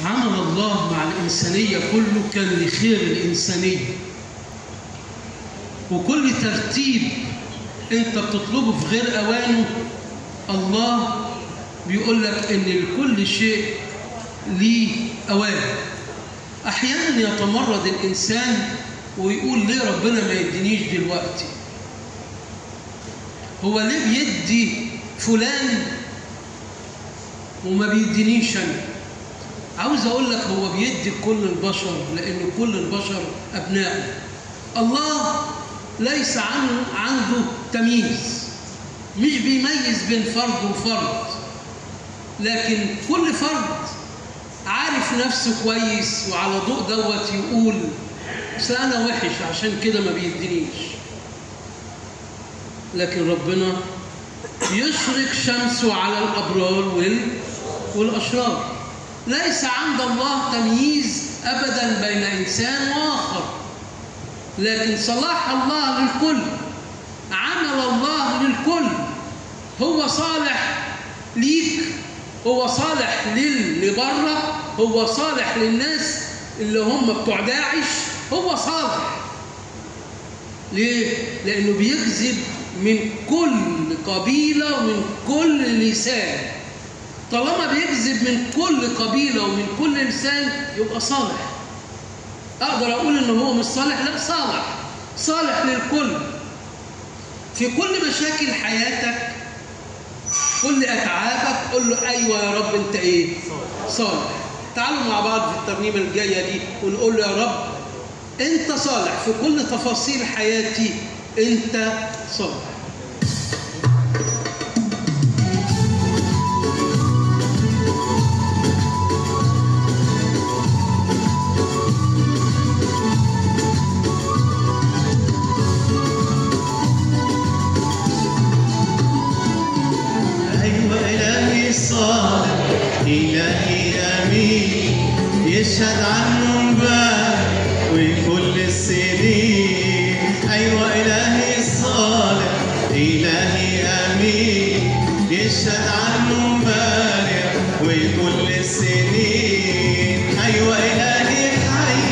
عمل الله مع الإنسانية كله كان لخير الإنسانية وكل ترتيب أنت بتطلبه في غير أوانه الله بيقول لك إن لكل شيء ليه أوان أحيانا يتمرد الإنسان ويقول ليه ربنا ما يدينيش دلوقتي هو ليه بيدي فلان وما بيدينيش أنا عاوز أقول لك هو بيدي كل البشر لأن كل البشر أبنائه الله ليس عنه عنده تمييز مش بيميز بين فرد وفرد لكن كل فرد عارف نفسه كويس وعلى ضوء دوت يقول بس انا وحش عشان كده ما بيدينيش لكن ربنا يشرق شمسه على الابرار وال... والاشرار ليس عند الله تمييز ابدا بين انسان واخر لكن صلاح الله للكل عمل الله للكل هو صالح ليك هو صالح للي بره هو صالح للناس اللي هم بتوع داعش هو صالح ليه؟ لأنه بيجذب من كل قبيلة ومن كل لسان طالما بيجذب من كل قبيلة ومن كل لسان يبقى صالح أقدر أقول إن هو مش صالح لا صالح صالح للكل في كل مشاكل حياتك كل أتعابك قول له أيوة يا رب أنت إيه صالح تعالوا مع بعض في الترنيمة الجاية دي ونقول له يا رب أنت صالح في كل تفاصيل حياتي أنت صالح أيوة إلهي صالح إلهي أمين يشهد عنه امبارح وكل السنين أيوة إلهي صالح إلهي أمين يشهد عنه امبارح وكل السنين أيوة إلهي حي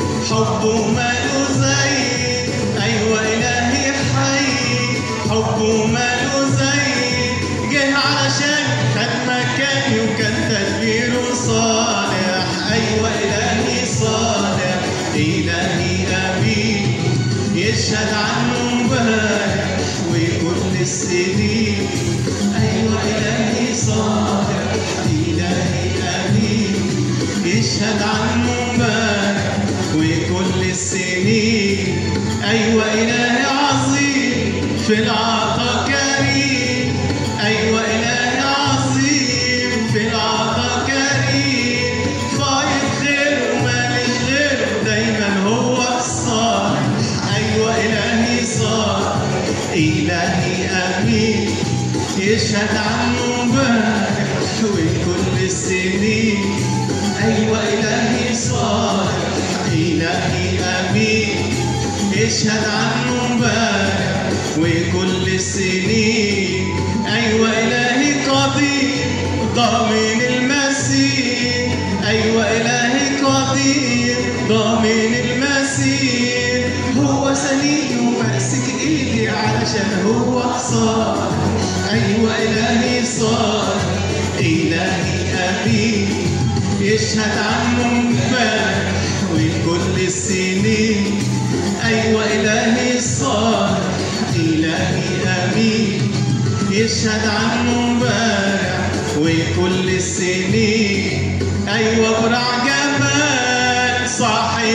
حبه ماله زي أيوة إلهي حي حبه ماله زي جه علشان خد مكاني وكان تدبيره صالح أيوة إلهي صالح إلهي أمين يشهد عنه امبارح وكل السنين أيوة إلهي صالح إلهي أمين يشهد عنه امبارح وكل السنين أيوة إلهي عظيم في العطا كريم أيوة إلهي عظيم في العطا كريم فايض خير ومالش غيره دايما هو الصالح أيوة إلهي صالح إلهي أمين يشهد عنه امبارح وكل السنين أيوة إلهي صالح إلهي أمين يشهد عنه امبارح وكل السنين أيوة إلهي قدير ضامن المسير أيوة إلهي قدير ضامن المسير هو سليم وماسك إيدي علشان هو صالح أيوة إلهي صالح إلهي أمين يشهد عنه امبارح وكل السنين أيوة إلهي صالح إلهي أمين يشهد عنه امبارح وكل السنين أيوة برع جمال صاحب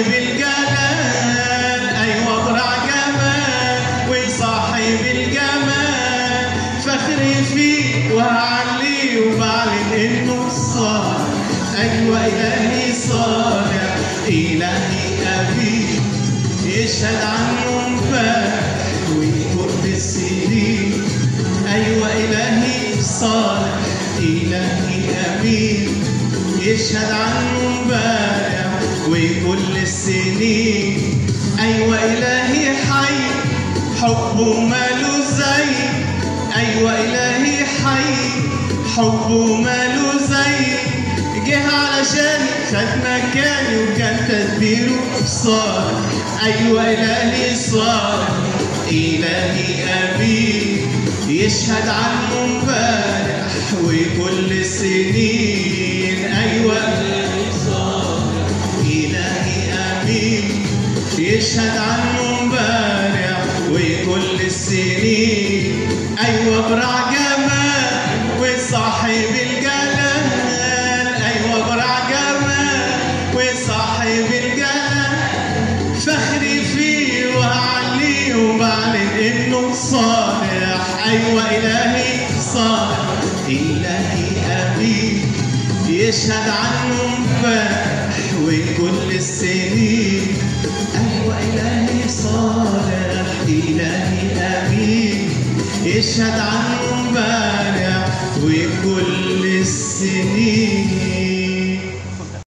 الجلال أيوة برع جمال وصاحب الجمال فخري فيه وهعليه وبعلن إنه صالح أيوة إلهي صالح إلهي أبيه يشهد عنه امبارح وكل السنين أيوة إلهي صالح إلهي أمين يشهد عنه امبارح وكل السنين أيوة إلهي حي حبه ماله زي أيوة إلهي حي حبه ماله زي جه علشاني خد مكاني وكان تدبيره صالح أيوة إلهي صالح إلهي أمين يشهد عنه امبارح وكل السنين أيوة إلهي أمين يشهد عنه امبارح وكل السنين أيوة برع جمال وصاحب الجلال أيوة برع جمال وصاحب الجلال فخري فيه وهعليه وبعلن إنه صالح أيوة إلهي صالح إلهي أمين يشهد عنه امبارح وكل السنين أيوة إلهي صالح إلهي أمين يشهد عنه امبارح وكل السنين